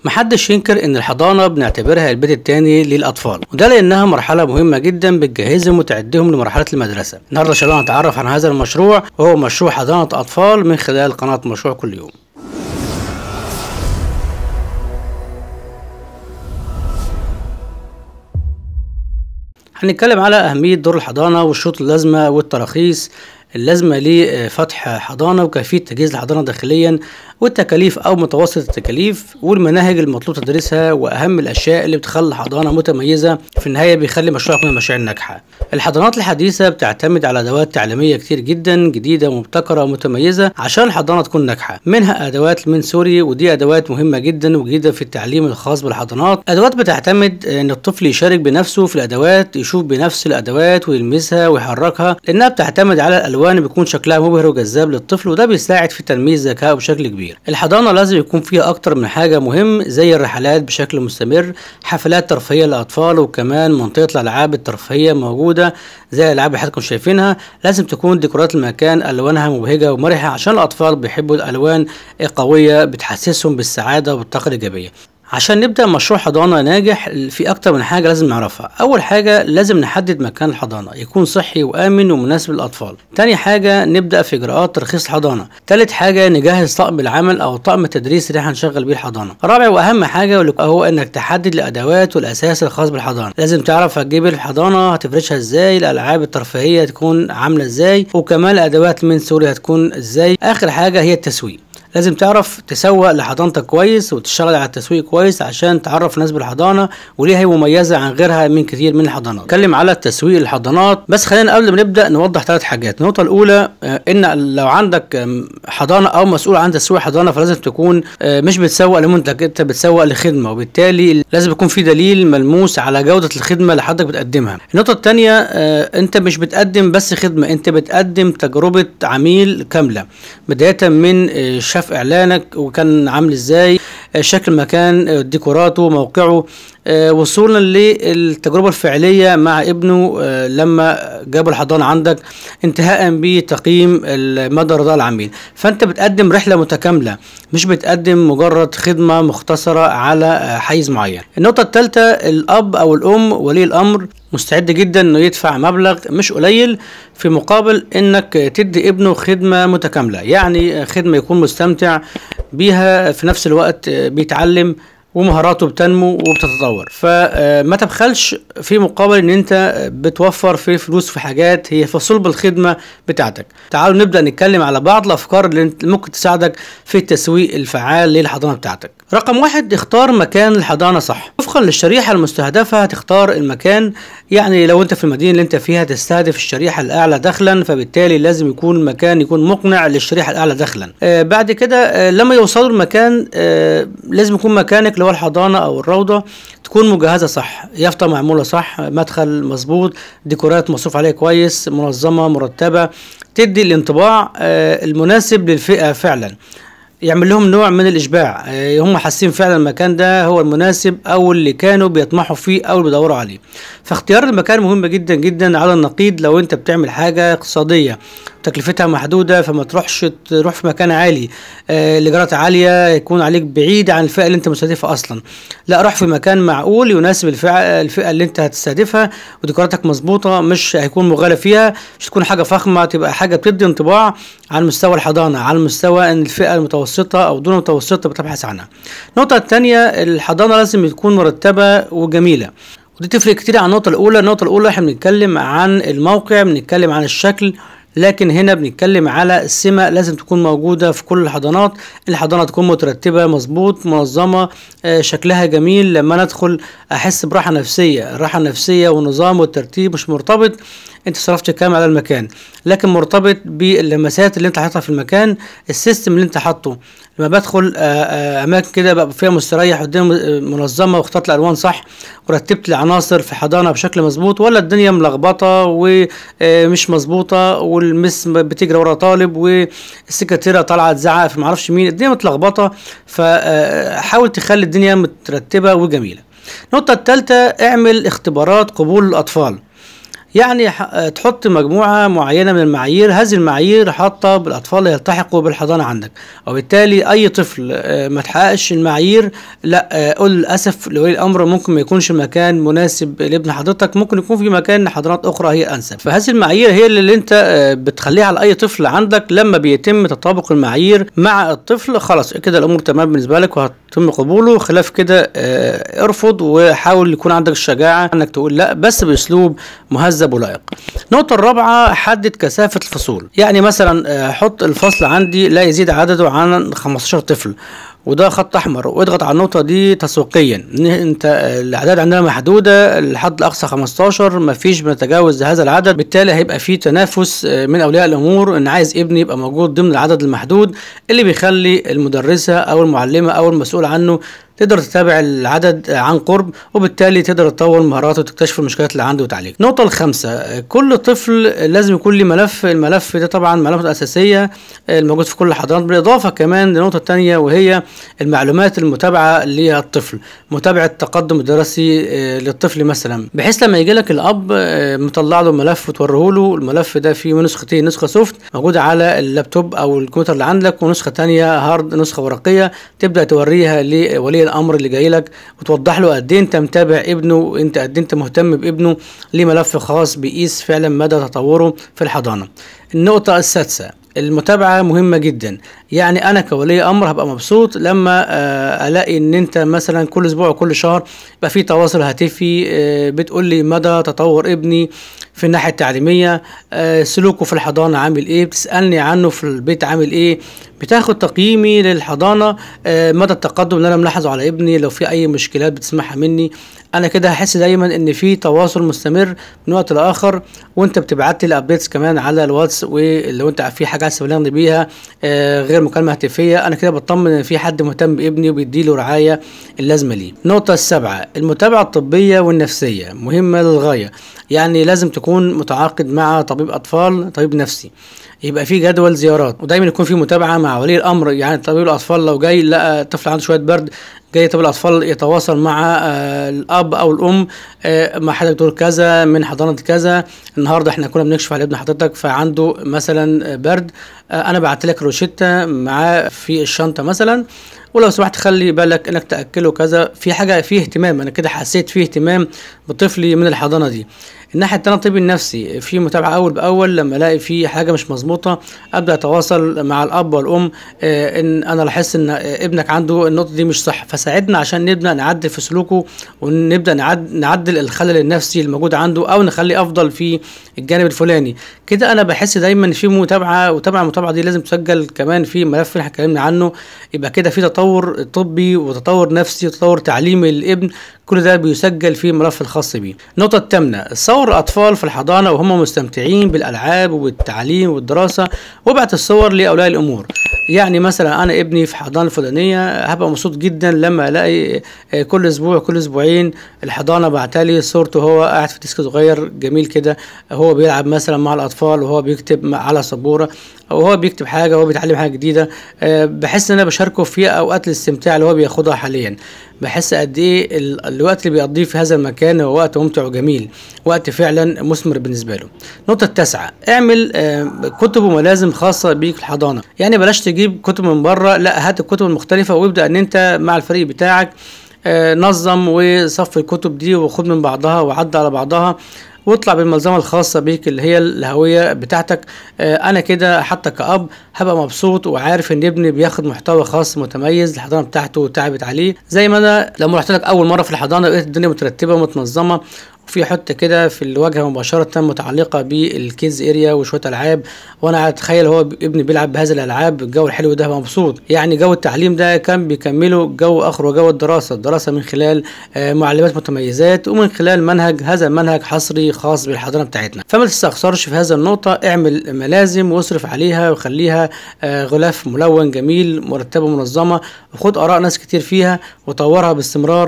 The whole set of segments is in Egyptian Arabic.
محدش ينكر ان الحضانة بنعتبرها البيت التاني للاطفال وده لانها مرحلة مهمة جدا بتجهزهم وتعدهم لمرحلة المدرسة النهاردة ان شاء الله هنتعرف عن هذا المشروع وهو مشروع حضانة اطفال من خلال قناة مشروع كل يوم هنتكلم على أهمية دور الحضانة والشروط اللازمة والتراخيص اللازمة لفتح حضانة وكيفية تجهيز الحضانة داخليا والتكاليف أو متوسط التكاليف والمناهج المطلوب تدريسها وأهم الأشياء اللي بتخلي الحضانة متميزة في النهاية بيخلي مشروعك من المشاريع الناجحة. الحضانات الحديثة بتعتمد على أدوات تعليمية كتير جدا جديدة ومبتكرة ومتميزة عشان الحضانة تكون ناجحة منها أدوات من سوري ودي أدوات مهمة جدا وجديدة في التعليم الخاص بالحضانات أدوات بتعتمد إن الطفل يشارك بنفسه في الأدوات يشوف بنفس الأدوات ويلمسها ويحركها لأنها بتعتمد على الألوان بيكون شكلها مبهر وجذاب للطفل وده بيساعد في تنمية ذكائه بشكل كبير الحضانة لازم يكون فيها أكتر من حاجة مهم زي الرحلات بشكل مستمر حفلات ترفيهية للأطفال وكمان منطقة الألعاب الترفيهية موجودة زي الألعاب اللي حضراتكم شايفينها لازم تكون ديكورات المكان ألوانها مبهجة ومرحة عشان الأطفال بيحبوا الألوان قوية بتحسسهم بالسعادة والطاقة الإيجابية عشان نبدأ مشروع حضانة ناجح في أكتر من حاجة لازم نعرفها أول حاجة لازم نحدد مكان الحضانة يكون صحي وآمن ومناسب للأطفال تاني حاجة نبدأ في إجراءات ترخيص الحضانة تالت حاجة نجهز طقم العمل أو طقم التدريس اللي هنشغل بيه الحضانة رابع وأهم حاجة هو إنك تحدد الأدوات والأساس الخاص بالحضانة لازم تعرف هتجيب الحضانة هتفرشها إزاي الألعاب الترفيهية تكون عاملة إزاي وكمان الأدوات من سوري هتكون إزاي آخر حاجة هي التسويق لازم تعرف تسوق لحضانتك كويس وتشتغل على التسويق كويس عشان تعرف ناس بالحضانه وليه هي مميزه عن غيرها من كتير من الحضانات نتكلم على التسويق للحضانات بس خلينا قبل ما نبدا نوضح ثلاث حاجات النقطه الاولى ان لو عندك حضانه او مسؤول عن تسويق حضانه فلازم تكون مش بتسوق لمنتج انت بتسوق لخدمه وبالتالي لازم يكون في دليل ملموس على جوده الخدمه اللي حضرتك بتقدمها النقطه الثانيه انت مش بتقدم بس خدمه انت بتقدم تجربه عميل كامله بدايه من شاف اعلانك وكان عامل ازاي شكل المكان ديكوراته موقعه وصولا للتجربه الفعليه مع ابنه لما جابوا الحضانه عندك انتهاء بتقييم مدى رضاء العميل فانت بتقدم رحله متكامله مش بتقدم مجرد خدمه مختصره على حيز معين النقطه الثالثه الاب او الام ولي الامر مستعد جدا انه يدفع مبلغ مش قليل في مقابل انك تدي ابنه خدمه متكامله يعني خدمه يكون مستمتع بيها في نفس الوقت بيتعلم ومهاراته بتنمو وبتتطور فما تبخلش في مقابل ان انت بتوفر في فلوس في حاجات هي في صلب الخدمه بتاعتك تعالوا نبدا نتكلم على بعض الافكار اللي ممكن تساعدك في التسويق الفعال للحضانه بتاعتك رقم واحد اختار مكان الحضانه صح وفقا للشريحه المستهدفه هتختار المكان يعني لو انت في المدينه اللي انت فيها تستهدف الشريحه الاعلى دخلا فبالتالي لازم يكون المكان يكون مقنع للشريحه الاعلى دخلا آه بعد كده آه لما يوصلوا المكان آه لازم يكون مكانك اللي هو الحضانه او الروضه تكون مجهزه صح يافطه معموله صح مدخل مظبوط ديكورات مصروف عليها كويس منظمه مرتبه تدي الانطباع آه المناسب للفئه فعلا يعمل لهم نوع من الاشباع هم حاسين فعلا المكان ده هو المناسب او اللي كانوا بيطمحوا فيه او اللي بيدوروا عليه فاختيار المكان مهم جدا جدا على النقيض لو انت بتعمل حاجه اقتصاديه تكلفتها محدودة فما تروحش تروح في مكان عالي آه الإيجارات عالية يكون عليك بعيد عن الفئة اللي أنت مستهدفها أصلا لا روح في مكان معقول يناسب الفئة الفئة اللي أنت هتستهدفها وديكوراتك مظبوطة مش هيكون مغالى فيها مش تكون حاجة فخمة تبقى حاجة بتدي انطباع عن مستوى الحضانة على مستوى أن الفئة المتوسطة أو دون المتوسطة بتبحث عنها النقطة الثانية الحضانة لازم تكون مرتبة وجميلة ودي تفرق كتير عن النقطة الأولى النقطة الأولى احنا بنتكلم عن الموقع بنتكلم عن الشكل لكن هنا بنتكلم على السمة لازم تكون موجودة في كل الحضانات الحضانة تكون مترتبة مظبوط منظمة آه شكلها جميل لما ندخل أحس براحة نفسية الراحة النفسية والنظام والترتيب مش مرتبط انت صرفت كام على المكان لكن مرتبط باللمسات اللي انت حاططها في المكان السيستم اللي انت حاطه لما بدخل اماكن كده ببقى فيها مستريح قدام منظمه واخترت الالوان صح ورتبت العناصر في حضانه بشكل مظبوط ولا الدنيا ملخبطه ومش مظبوطه والمس بتجري ورا طالب والسكرتيره طالعه تزعق في معرفش مين الدنيا متلخبطه فحاول تخلي الدنيا مترتبه وجميله النقطه الثالثه اعمل اختبارات قبول الاطفال يعني ح- تحط مجموعة معينة من المعايير هذه المعايير حاطة بالأطفال يلتحقوا بالحضانة عندك وبالتالي أي طفل آه، ما تحققش المعايير لا آه، قول للأسف لولي الأمر ممكن ما يكونش المكان مناسب لابن حضرتك ممكن يكون في مكان حضانات أخرى هي أنسب فهذه المعايير هي اللي أنت آه، بتخليها على أي طفل عندك لما بيتم تطابق المعايير مع الطفل خلاص كده الأمور تمام بالنسبة لك وهتم قبوله خلاف كده آه، ارفض وحاول يكون عندك الشجاعة انك تقول لا بس باسلوب مهذب ولائق. النقطة الرابعة حدد كثافة الفصول، يعني مثلا آه، حط الفصل عندي لا يزيد عدده عن 15 طفل. وده خط احمر واضغط على النقطه دي تسويقيا ان انت آه، الاعداد عندنا محدوده الحد الاقصى 15 مفيش بنتجاوز هذا العدد بالتالي هيبقى في تنافس آه، من اولياء الامور ان عايز ابني يبقى موجود ضمن العدد المحدود اللي بيخلي المدرسه او المعلمه او المسؤول عنه تقدر تتابع العدد عن قرب وبالتالي تقدر تطور مهاراته وتكتشف المشكلات اللي عنده وتعالجها. النقطة الخامسة كل طفل لازم يكون له ملف، الملف ده طبعا معلومات أساسية الموجود في كل الحضانات بالإضافة كمان لنقطة تانية وهي المعلومات المتابعة للطفل، متابعة التقدم الدراسي آه، للطفل مثلا بحيث لما يجي لك الأب آه، مطلع له ملف وتوريه له الملف ده فيه نسختين نسخة سوفت موجودة على اللابتوب أو الكمبيوتر اللي عندك ونسخة تانية هارد نسخة ورقية تبدأ توريها لولي الأمر اللي جاي لك وتوضح له قد إيه أنت متابع ابنه وأنت قد إيه أنت مهتم بابنه ليه ملف خاص بيقيس فعلا مدى تطوره في الحضانة. النقطة السادسة المتابعة مهمة جدا يعني أنا كولي أمر هبقى مبسوط لما آه، ألاقي إن أنت مثلا كل أسبوع وكل شهر يبقى في تواصل هاتفي آه، بتقول لي مدى تطور ابني في الناحية التعليمية آه، سلوكه في الحضانة عامل إيه بتسألني عنه في البيت عامل إيه بتاخد تقييمي للحضانة آه، مدى التقدم اللي أنا ملاحظه على ابني لو في أي مشكلات بتسمعها مني انا كده هحس دايما ان في تواصل مستمر من وقت لاخر وانت بتبعت لي الابديتس كمان على الواتس ولو انت في حاجه عايز تبلغني بيها آه، غير مكالمه هاتفيه انا كده بطمن ان في حد مهتم بابني وبيديله رعايه اللازمه ليه النقطه السابعه المتابعه الطبيه والنفسيه مهمه للغايه يعني لازم تكون متعاقد مع طبيب اطفال طبيب نفسي يبقى في جدول زيارات ودايما يكون في متابعه مع ولي الامر يعني طبيب الاطفال لو جاي لقى طفل عنده شويه برد جاي طبيب الاطفال يتواصل مع آه، الاب او الام آه، مع حضرتك دكتور كذا من حضانه كذا النهارده احنا كنا بنكشف على ابن حضرتك فعنده مثلا برد آه، انا بعت لك روشته معاه في الشنطه مثلا ولو سمحت خلي بالك انك تاكله كذا في حاجه فيه اهتمام انا كده حسيت فيه اهتمام بطفلي من الحضانه دي الناحيه التانيه الطب النفسي في متابعه اول باول لما الاقي في حاجه مش مظبوطه ابدا اتواصل مع الاب والام آه، ان انا لاحظت ان آه، ابنك عنده النقطه دي مش صح فساعدنا عشان نبدا نعدل في سلوكه ونبدا نعد نعدل الخلل النفسي الموجود عنده او نخليه افضل في الجانب الفلاني كده انا بحس دايما ان في متابعه وطبعا المتابعه دي لازم تسجل كمان في ملف اللي احنا اتكلمنا عنه يبقى كده في تطور طبي وتطور نفسي وتطور تعليمي للابن كل ده بيسجل في الملف الخاص بيه النقطه الثامنه صور الاطفال في الحضانه وهم مستمتعين بالالعاب والتعليم والدراسه وابعت الصور لاولياء الامور يعني مثلا انا ابني في حضانه فلانيه هبقى مبسوط جدا لما الاقي آه، كل اسبوع كل اسبوعين الحضانه بعتلي صورته وهو قاعد في ديسك صغير جميل كده هو بيلعب مثلا مع الاطفال وهو بيكتب مع- على سبوره او هو بيكتب حاجه وهو بيتعلم حاجه جديده آه، بحس ان انا بشاركه في اوقات الاستمتاع اللي هو بياخدها حاليا بحس قد ايه ال- الوقت اللي بيقضيه في هذا المكان هو وقت ممتع وجميل وقت فعلا مثمر بالنسبه له النقطه التاسعه اعمل آه، كتب وملازم خاصه بيك في الحضانه يعني بلاش تجيب كتب من بره لا هات الكتب المختلفه وابدا ان انت مع الفريق بتاعك آه، نظم وصف الكتب دي وخد من بعضها وعد على بعضها واطلع بالملزمه الخاصه بيك اللي هي الهويه بتاعتك آه، انا كده حتى كأب هبقى مبسوط وعارف ان ابني بياخد محتوى خاص متميز الحضانه بتاعته وتعبت عليه زي ما انا لما رحت لك اول مره في الحضانه لقيت الدنيا مترتبه ومتنظمه وفي حته كده في الواجهه مباشره متعلقه بالكيدز اريا وشويه العاب وانا اتخيل هو ابني بيلعب بهذه الالعاب الجو الحلو ده هبقى مبسوط يعني جو التعليم ده كان بيكمله جو اخر وجو الدراسه الدراسه من خلال آه، معلمات متميزات ومن خلال منهج هذا المنهج حصري خاص بالحضانه بتاعتنا فما تستخسرش في هذا النقطه اعمل ملازم واصرف عليها وخليها آه، غلاف ملون جميل مرتبه منظمه وخد اراء ناس كتير فيها وطورها باستمرار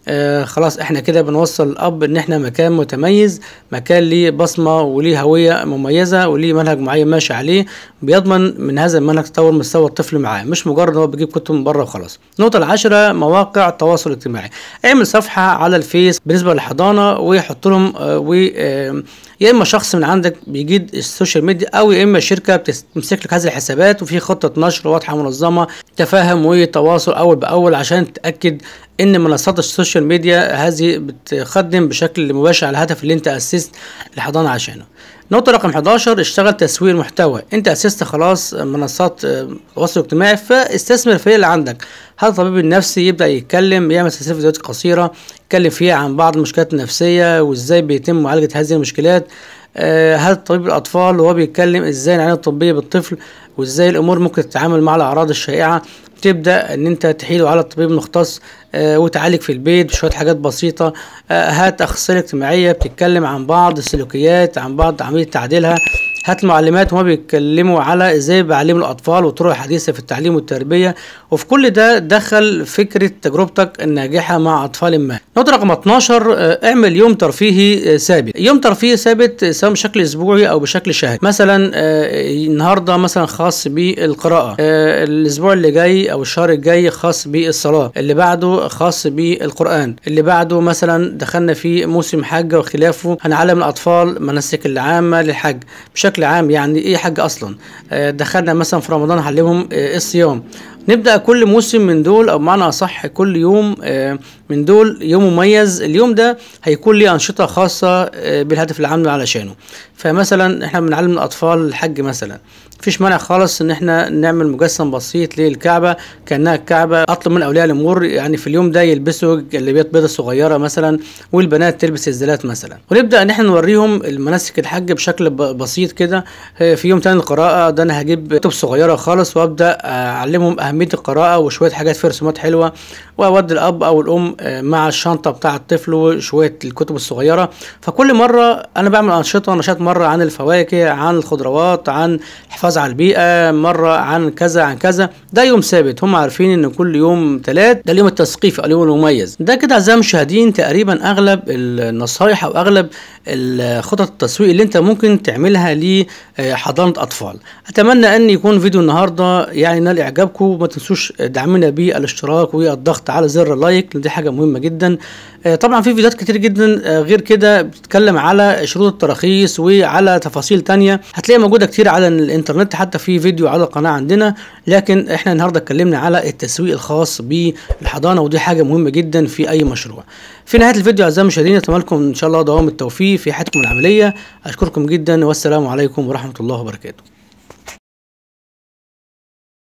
آه خلاص احنا كده بنوصل الاب ان احنا مكان متميز مكان ليه بصمه وليه هويه مميزه وليه منهج معين ماشي عليه بيضمن من هذا المنهج تطور مستوى الطفل معاه مش مجرد هو بيجيب كتب من بره وخلاص النقطه العاشره مواقع التواصل الاجتماعي اعمل صفحه على الفيس بالنسبه للحضانه ويحط لهم آه و آه يا اما شخص من عندك بيجيد السوشيال ميديا او يا اما شركه بتمسك لك هذه الحسابات وفي خطه نشر واضحه منظمه تفاهم وتواصل اول باول عشان تتاكد ان منصات السوشيال ميديا هذه بتخدم بشكل مباشر على الهدف اللي انت اسست الحضانه عشانه نقطة رقم 11 اشتغل تسويق المحتوى، انت اسست خلاص منصات التواصل الاجتماعي فاستثمر في اللي عندك، هذا الطبيب النفسي يبدأ يتكلم يعمل سلسلة فيديوهات قصيرة يتكلم فيها عن بعض المشكلات النفسية وازاي بيتم معالجة هذه المشكلات، آه هذا طبيب الاطفال وهو بيتكلم ازاي العناية الطبية بالطفل وازاي الامور ممكن تتعامل مع الاعراض الشائعة تبدا ان انت تحيله على الطبيب المختص آه وتعالج في البيت بشويه حاجات بسيطه آه هات اخصائيه اجتماعيه بتتكلم عن بعض السلوكيات عن بعض عمليه تعديلها هات المعلمات وهما بيتكلموا على ازاي بعلموا الاطفال وطرق حديثه في التعليم والتربيه وفي كل ده دخل فكره تجربتك الناجحه مع اطفال ما نقطه رقم 12 اعمل يوم ترفيهي ثابت يوم ترفيهي ثابت سواء بشكل اسبوعي او بشكل شهري مثلا النهارده مثلا خاص بالقراءه الاسبوع اللي جاي او الشهر الجاي خاص بالصلاه اللي بعده خاص بالقران اللي بعده مثلا دخلنا في موسم حج وخلافه هنعلم الاطفال مناسك العامه للحج بشكل عام يعني ايه حاجه اصلا دخلنا مثلا في رمضان هنعلمهم الصيام نبدا كل موسم من دول او بمعنى اصح كل يوم من دول يوم مميز اليوم ده هيكون ليه انشطه خاصه بالهدف العام علشانه فمثلا احنا بنعلم الاطفال الحج مثلا مفيش مانع خالص ان احنا نعمل مجسم بسيط للكعبه كانها الكعبه اطلب من اولياء الامور يعني في اليوم ده يلبسوا جلابيات بيضة صغيره مثلا والبنات تلبس الزلات مثلا ونبدا ان احنا نوريهم المناسك الحج بشكل بسيط كده في يوم تاني القراءه ده انا هجيب كتب صغيره خالص وابدا اعلمهم اهميه القراءه وشويه حاجات في رسومات حلوه واودي الاب او الام مع الشنطه بتاع الطفل وشويه الكتب الصغيره فكل مره انا بعمل انشطه نشاط مره عن الفواكه عن الخضروات عن الحفاظ على البيئه مره عن كذا عن كذا ده يوم ثابت هم عارفين ان كل يوم ثلاث ده اليوم التثقيفي او اليوم المميز ده كده اعزائي المشاهدين تقريبا اغلب النصائح او اغلب خطط التسويق اللي انت ممكن تعملها لحضانه اطفال اتمنى ان يكون فيديو النهارده يعني نال اعجابكم وما تنسوش دعمنا بالاشتراك والضغط على زر اللايك دي حاجه مهمه جدا طبعا في فيديوهات كتير جدا غير كده بتتكلم على شروط التراخيص وعلى تفاصيل تانية هتلاقيها موجوده كتير على الانترنت حتى في فيديو على القناه عندنا لكن احنا النهارده اتكلمنا على التسويق الخاص بالحضانه ودي حاجه مهمه جدا في اي مشروع في نهايه الفيديو اعزائي المشاهدين اتمنى لكم ان شاء الله دوام التوفيق في حياتكم العمليه اشكركم جدا والسلام عليكم ورحمه الله وبركاته